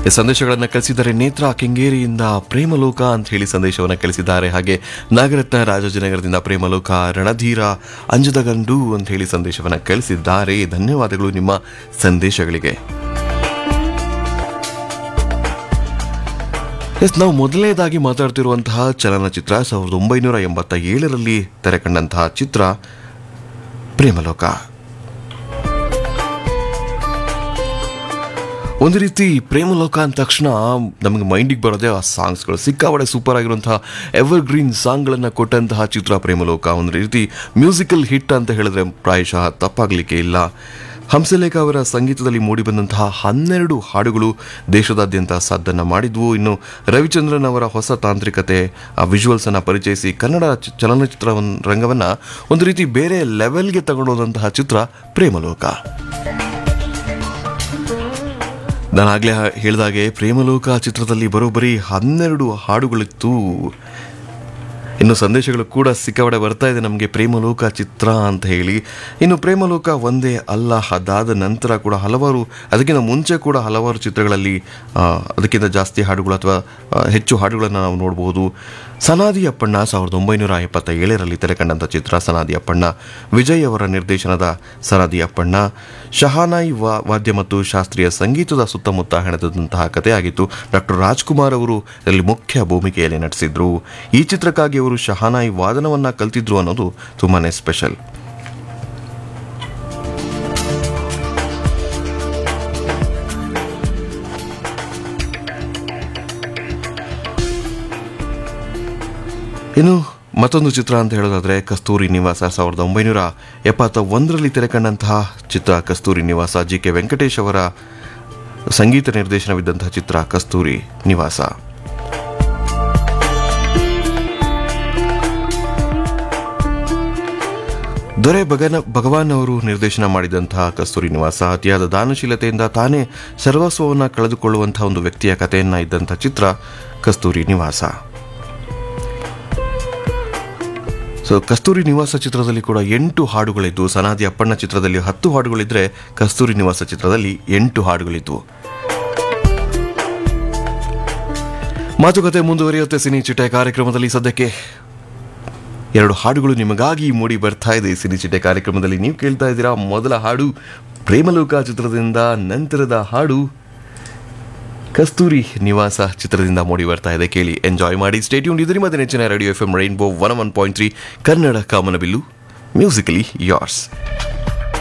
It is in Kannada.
ಈ ಸಂದೇಶಗಳನ್ನು ಕಳಿಸಿದ್ದಾರೆ ನೇತ್ರ ಕೆಂಗೇರಿಯಿಂದ ಪ್ರೇಮಲೋಕ ಅಂತ ಹೇಳಿ ಸಂದೇಶವನ್ನು ಕಳಿಸಿದ್ದಾರೆ ಹಾಗೆ ನಾಗರತ್ನ ರಾಜಾಜಿನಗರದಿಂದ ಪ್ರೇಮಲೋಕ ರಣಧೀರ ಅಂಜದಗಂಡು ಅಂತ ಹೇಳಿ ಸಂದೇಶವನ್ನು ಕಳಿಸಿದ್ದಾರೆ ಧನ್ಯವಾದಗಳು ನಿಮ್ಮ ಸಂದೇಶಗಳಿಗೆ ಎಸ್ ನಾವು ಮೊದಲನೇದಾಗಿ ಮಾತಾಡ್ತಿರುವಂತಹ ಚಲನಚಿತ್ರ ಸಾವಿರದ ಒಂಬೈನೂರ ಎಂಬತ್ತ ಏಳರಲ್ಲಿ ತೆರೆ ಕಂಡಂತಹ ಚಿತ್ರ ಪ್ರೇಮಲೋಕ ಒಂದು ರೀತಿ ಪ್ರೇಮಲೋಕ ಅಂದ ತಕ್ಷಣ ನಮಗೆ ಮೈಂಡಿಗೆ ಬರೋದೇ ಆ ಸಾಂಗ್ಸ್ಗಳು ಸಿಕ್ಕಾಪಡೆ ಸೂಪರ್ ಆಗಿರುವಂತಹ ಎವರ್ ಗ್ರೀನ್ ಸಾಂಗ್ಗಳನ್ನು ಕೊಟ್ಟಂತಹ ಚಿತ್ರ ಪ್ರೇಮಲೋಕ ಒಂದು ರೀತಿ ಮ್ಯೂಸಿಕಲ್ ಹಿಟ್ ಅಂತ ಹೇಳಿದ್ರೆ ಪ್ರಾಯಶಃ ತಪ್ಪಾಗಲಿಕ್ಕೆ ಇಲ್ಲ ಹಂಸಲೇಖ ಅವರ ಸಂಗೀತದಲ್ಲಿ ಮೂಡಿಬಂದಂತಹ ಹನ್ನೆರಡು ಹಾಡುಗಳು ದೇಶದಾದ್ಯಂತ ಸದ್ದನ್ನು ಮಾಡಿದ್ವು ಇನ್ನು ರವಿಚಂದ್ರನ್ ಅವರ ಹೊಸ ತಾಂತ್ರಿಕತೆ ಆ ವಿಜುವಲ್ಸ್ ಅನ್ನು ಪರಿಚಯಿಸಿ ಕನ್ನಡ ಚ- ಚಲನಚಿತ್ರ ರಂಗವನ್ನು ಒಂದು ರೀತಿ ಬೇರೆ ಲೆವೆಲ್ಗೆ ತಗೊಂಡೋದಂತಹ ಚಿತ್ರ ಪ್ರೇಮಲೋಕ ನಾನು ಆಗಲೇ ಹೇಳಿದಾಗೆ ಪ್ರೇಮಲೋಕ ಚಿತ್ರದಲ್ಲಿ ಬರೋಬ್ಬರಿ ಹನ್ನೆರಡು ಹಾಡುಗಳಿತ್ತು ಇನ್ನು ಸಂದೇಶಗಳು ಕೂಡ ಸಿಕ್ಕಾಪಡೆ ಬರ್ತಾ ಇದೆ ನಮಗೆ ಪ್ರೇಮಲೋಕ ಚಿತ್ರ ಅಂತ ಹೇಳಿ ಇನ್ನು ಪ್ರೇಮಲೋಕ ಒಂದೇ ಅಲ್ಲ ಅದಾದ ನಂತರ ಕೂಡ ಹಲವಾರು ಅದಕ್ಕಿಂತ ಮುಂಚೆ ಕೂಡ ಹಲವಾರು ಚಿತ್ರಗಳಲ್ಲಿ ಆ, ಅದಕ್ಕಿಂತ ಜಾಸ್ತಿ ಹಾಡುಗಳು ಅಥವಾ ಆ, ಹೆಚ್ಚು ಹಾಡುಗಳನ್ನು ನಾವು ನೋಡ್ಬೋದು ಸನಾದಿ ಅಪ್ಪಣ್ಣ ಸಾವಿರದ ಒಂಬೈನೂರ ಎಪ್ಪತ್ತ ಏಳರಲ್ಲಿ ತೆರೆಕಂಡಂಥ ಚಿತ್ರ ಸನಾದಿ ಅಪ್ಪಣ್ಣ ವಿಜಯ್ ಅವರ ನಿರ್ದೇಶನದ ಸನಾದಿ ಅಪ್ಪಣ್ಣ ಶಹಾನಾಯಿ ವಾ ವಾದ್ಯ ಮತ್ತು ಶಾಸ್ತ್ರೀಯ ಸಂಗೀತದ ಸುತ್ತಮುತ್ತ ಹೆಣೆದಂತಹ ಕಥೆಯಾಗಿತ್ತು ಡಾಕ್ಟರ್ ರಾಜ್ಕುಮಾರ್ ಅವರು ಇದರಲ್ಲಿ ಮುಖ್ಯ ಭೂಮಿಕೆಯಲ್ಲಿ ನಟಿಸಿದ್ರು ಈ ಚಿತ್ರಕ್ಕಾಗಿ ಅವರು ಶಹಾನಾಯಿ ವಾದನವನ್ನ ಕಲ್ತಿದ್ರು ಅನ್ನೋದು ತುಂಬಾನೇ ಸ್ಪೆಷಲ್ ಇನ್ನು ಮತ್ತೊಂದು ಚಿತ್ರ ಅಂತ ಹೇಳೋದಾದ್ರೆ ಕಸ್ತೂರಿ ನಿವಾಸ ಸಾವಿರದ ಒಂಬೈನೂರ ಎಪ್ಪತ್ತ ಒಂದರಲ್ಲಿ ತೆರೆಕಂಡಂತಹ ಚಿತ್ರ ಕಸ್ತೂರಿ ನಿವಾಸ ಜಿ ಕೆ ವೆಂಕಟೇಶ್ ಅವರ ಸಂಗೀತ ನಿರ್ದೇಶನವಿದ್ದಂತಹ ಚಿತ್ರ ಕಸ್ತೂರಿ ನಿವಾಸ ದೊರೆ ಭಗನ ಭಗವಾನ್ ಅವರು ನಿರ್ದೇಶನ ಮಾಡಿದಂತಹ ಕಸ್ತೂರಿ ನಿವಾಸ ಅತಿಯಾದ ದಾನಶೀಲತೆಯಿಂದ ತಾನೇ ಸರ್ವಸ್ವವನ್ನು ಕಳೆದುಕೊಳ್ಳುವಂತಹ ಒಂದು ವ್ಯಕ್ತಿಯ ಕಥೆಯನ್ನ ಇದ್ದಂತಹ ಚಿತ್ರ ಕಸ್ತೂರಿ ನಿವಾಸ ಸೊ ಕಸ್ತೂರಿ ನಿವಾಸ ಚಿತ್ರದಲ್ಲಿ ಕೂಡ ಎಂಟು ಹಾಡುಗಳಿದ್ದು ಸನಾದಿ ಅಪ್ಪಣ್ಣ ಚಿತ್ರದಲ್ಲಿ ಹತ್ತು ಹಾಡುಗಳಿದ್ರೆ ಕಸ್ತೂರಿ ನಿವಾಸ ಚಿತ್ರದಲ್ಲಿ ಎಂಟು ಹಾಡುಗಳಿದ್ವು ಮಾತುಕತೆ ಮುಂದುವರಿಯುತ್ತೆ ಸಿನಿ ಚಿಟ್ಟೆ ಕಾರ್ಯಕ್ರಮದಲ್ಲಿ ಸದ್ಯಕ್ಕೆ ಎರಡು ಹಾಡುಗಳು ನಿಮಗಾಗಿ ಮೂಡಿ ಬರ್ತಾ ಇದೆ ಈ ಸಿನಿ ಚಿಟ್ಟೆ ಕಾರ್ಯಕ್ರಮದಲ್ಲಿ ನೀವು ಕೇಳ್ತಾ ಇದ್ದೀರಾ ಮೊದಲ ಹಾಡು ಪ್ರೇಮಲೋಕ ಚಿತ್ರದಿಂದ ನಂತರದ ಹಾಡು ಕಸ್ತೂರಿ ನಿವಾಸ ಚಿತ್ರದಿಂದ ಮೂಡಿ ಬರ್ತಾ ಇದೆ ಕೇಳಿ ಎಂಜಾಯ್ ಮಾಡಿ ಸ್ಟೇಟ್ಯೂನ್ ಇದು ನಿಮ್ಮ ನೆಚ್ಚಿನ radio F M rainbow one one point three Kannada ಕಾಮನಬಿಲ್ಲು ಮ್ಯೂಸಿಕಲಿ ಯಾರ್ಸ್